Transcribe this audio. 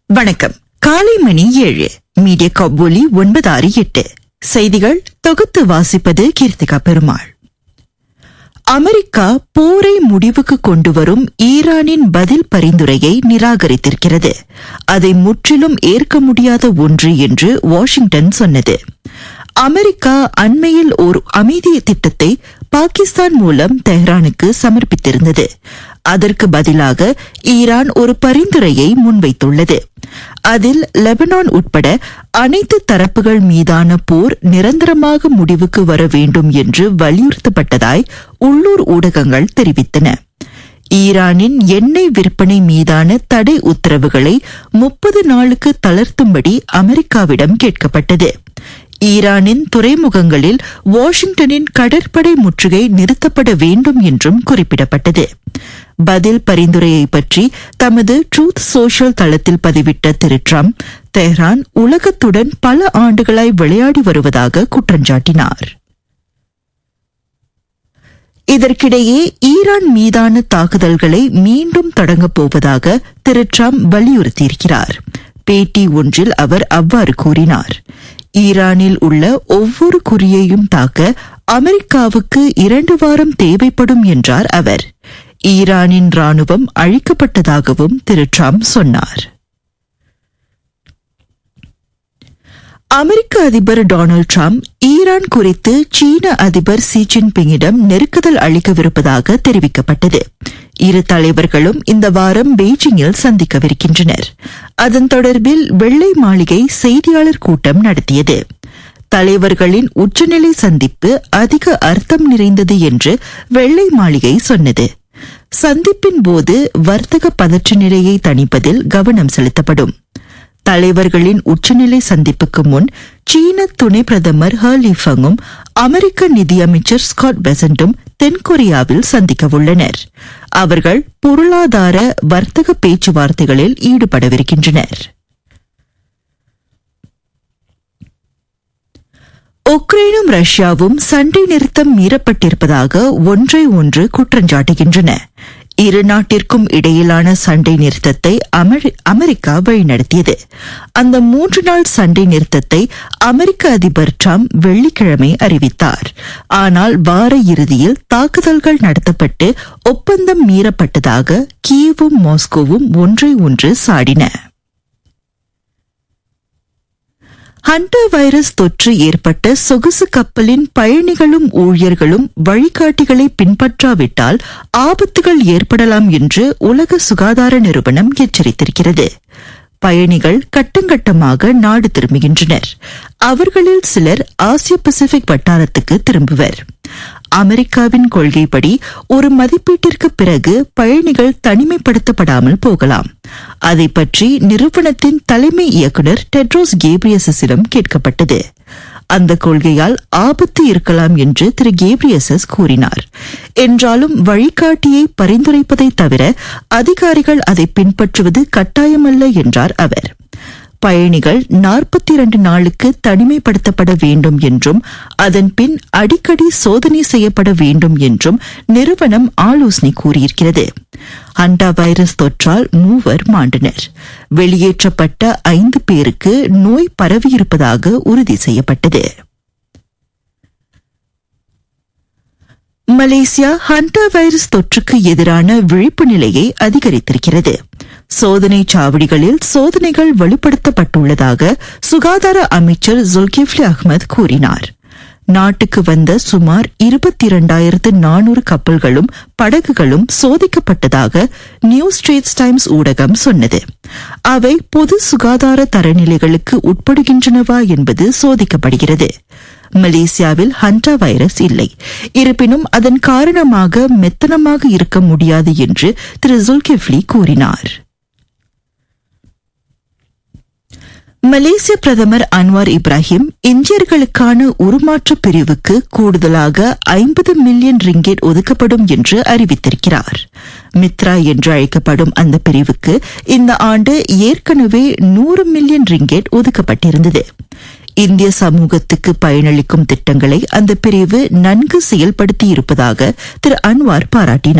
வணக்கம் காலை மணி ஏழு மீடியா கபோலி ஒன்பது ஆறு எட்டு செய்திகள் தொகுத்து வாசிப்பது கீர்த்திகா பெருமாள் அமெரிக்கா போரை முடிவுக்கு கொண்டு வரும் ஈரானின் பதில் பரிந்துரையை நிராகரித்திருக்கிறது அதை முற்றிலும் ஏற்க முடியாத ஒன்று என்று வாஷிங்டன் சொன்னது அமெரிக்கா அண்மையில் ஒரு அமைதி திட்டத்தை பாகிஸ்தான் மூலம் தெஹ்ரானுக்கு சமர்ப்பித்திருந்தது அதற்கு பதிலாக ஈரான் ஒரு பரிந்துரையை முன்வைத்துள்ளது அதில் லெபனான் உட்பட அனைத்து தரப்புகள் மீதான போர் நிரந்தரமாக முடிவுக்கு வர வேண்டும் என்று வலியுறுத்தப்பட்டதாய் உள்ளூர் ஊடகங்கள் தெரிவித்தன ஈரானின் எண்ணெய் விற்பனை மீதான தடை உத்தரவுகளை முப்பது நாளுக்கு தளர்த்தும்படி அமெரிக்காவிடம் கேட்கப்பட்டது ஈரானின் துறைமுகங்களில் வாஷிங்டனின் கடற்படை முற்றுகை நிறுத்தப்பட வேண்டும் என்றும் குறிப்பிடப்பட்டது பதில் பரிந்துரையை பற்றி தமது ட்ரூத் சோஷியல் தளத்தில் பதிவிட்ட திரு டிரம்ப் தெஹ்ரான் உலகத்துடன் பல ஆண்டுகளாய் விளையாடி வருவதாக குற்றஞ்சாட்டினார் இதற்கிடையே ஈரான் மீதான தாக்குதல்களை மீண்டும் தொடங்கப் போவதாக திரு டிரம்ப் வலியுறுத்தியிருக்கிறார் பேட்டி ஒன்றில் அவர் அவ்வாறு கூறினார் ஈரானில் உள்ள ஒவ்வொரு குறியையும் தாக்க அமெரிக்காவுக்கு இரண்டு வாரம் தேவைப்படும் என்றார் அவர் ஈரானின் ராணுவம் அழிக்கப்பட்டதாகவும் திரு டிரம்ப் சொன்னார் அமெரிக்க அதிபர் டொனால்டு டிரம்ப் ஈரான் குறித்து சீன அதிபர் சி ஜின்பிங்கிடம் நெருக்குதல் அளிக்கவிருப்பதாக தெரிவிக்கப்பட்டது இரு தலைவர்களும் இந்த வாரம் பெய்ஜிங்கில் சந்திக்கவிருக்கின்றனர் அதன் தொடர்பில் வெள்ளை மாளிகை செய்தியாளர் கூட்டம் நடத்தியது தலைவர்களின் உச்சநிலை சந்திப்பு அதிக அர்த்தம் நிறைந்தது என்று வெள்ளை மாளிகை சொன்னது சந்திப்பின் போது வர்த்தக பதற்ற நிலையை தணிப்பதில் கவனம் செலுத்தப்படும் தலைவர்களின் உச்சநிலை சந்திப்புக்கு முன் சீன துணை பிரதமர் ஹர்லி ஃபங்கும் அமெரிக்க நிதியமைச்சர் ஸ்காட் பெசண்டும் தென்கொரியாவில் சந்திக்கவுள்ளனர் அவர்கள் பொருளாதார வர்த்தக பேச்சுவார்த்தைகளில் ஈடுபடவிருக்கின்றனர் உக்ரைனும் ரஷ்யாவும் சண்டை நிறுத்தம் மீறப்பட்டிருப்பதாக ஒன்றை ஒன்று குற்றஞ்சாட்டுகின்றன இரு நாட்டிற்கும் இடையிலான சண்டை நிறுத்தத்தை அமெரிக்கா வழிநடத்தியது அந்த மூன்று நாள் சண்டை நிறுத்தத்தை அமெரிக்க அதிபர் டிரம்ப் வெள்ளிக்கிழமை அறிவித்தார் ஆனால் வார இறுதியில் தாக்குதல்கள் நடத்தப்பட்டு ஒப்பந்தம் மீறப்பட்டதாக கீவும் மாஸ்கோவும் ஒன்றை ஒன்று சாடின ஹண்டர் வைரஸ் தொற்று ஏற்பட்ட சொகுசு கப்பலின் பயணிகளும் ஊழியர்களும் வழிகாட்டிகளை பின்பற்றாவிட்டால் ஆபத்துகள் ஏற்படலாம் என்று உலக சுகாதார நிறுவனம் எச்சரித்திருக்கிறது பயணிகள் கட்டங்கட்டமாக நாடு திரும்புகின்றனர் அவர்களில் சிலர் ஆசிய பசிபிக் வட்டாரத்துக்கு திரும்புவர் அமெரிக்காவின் கொள்கைப்படி ஒரு மதிப்பீட்டிற்கு பிறகு பயணிகள் தனிமைப்படுத்தப்படாமல் போகலாம் அதை பற்றி நிறுவனத்தின் தலைமை இயக்குநர் டெட்ரோஸ் கேப்ரியசஸிடம் கேட்கப்பட்டது அந்த கொள்கையால் ஆபத்து இருக்கலாம் என்று திரு கேப்ரியசஸ் கூறினார் என்றாலும் வழிகாட்டியை பரிந்துரைப்பதை தவிர அதிகாரிகள் அதை பின்பற்றுவது கட்டாயமல்ல என்றார் அவர் பயணிகள் நாற்பத்தி இரண்டு நாளுக்கு தனிமைப்படுத்தப்பட வேண்டும் என்றும் அதன் பின் அடிக்கடி சோதனை செய்யப்பட வேண்டும் என்றும் நிறுவனம் ஆலோசனை கூறியிருக்கிறது ஹண்டா வைரஸ் தொற்றால் மூவர் மாண்டனர் வெளியேற்றப்பட்ட ஐந்து பேருக்கு நோய் பரவியிருப்பதாக உறுதி செய்யப்பட்டது மலேசியா ஹண்டா வைரஸ் தொற்றுக்கு எதிரான விழிப்பு நிலையை அதிகரித்திருக்கிறது சோதனை சாவடிகளில் சோதனைகள் வலுப்படுத்தப்பட்டுள்ளதாக சுகாதார அமைச்சர் ஜுல்கிஃப்லி அஹ்மத் கூறினார் நாட்டுக்கு வந்த சுமார் இருபத்தி இரண்டாயிரத்து நானூறு கப்பல்களும் படகுகளும் சோதிக்கப்பட்டதாக நியூ ஸ்ட்ரேட்ஸ் டைம்ஸ் ஊடகம் சொன்னது அவை பொது சுகாதார தரநிலைகளுக்கு உட்படுகின்றனவா என்பது சோதிக்கப்படுகிறது மலேசியாவில் ஹண்டா வைரஸ் இல்லை இருப்பினும் அதன் காரணமாக மெத்தனமாக இருக்க முடியாது என்று திரு ஜுல்கிஃப்லி கூறினார் மலேசிய பிரதமர் அன்வார் இப்ராஹிம் இந்தியர்களுக்கான உருமாற்ற பிரிவுக்கு கூடுதலாக ஐம்பது மில்லியன் ரிங்கெட் ஒதுக்கப்படும் என்று அறிவித்திருக்கிறார் மித்ரா என்று அழைக்கப்படும் அந்த பிரிவுக்கு இந்த ஆண்டு ஏற்கனவே நூறு மில்லியன் ரிங்கெட் ஒதுக்கப்பட்டிருந்தது இந்திய சமூகத்துக்கு பயனளிக்கும் திட்டங்களை அந்த பிரிவு நன்கு செயல்படுத்தி இருப்பதாக திரு அன்வார் பாராட்டினார்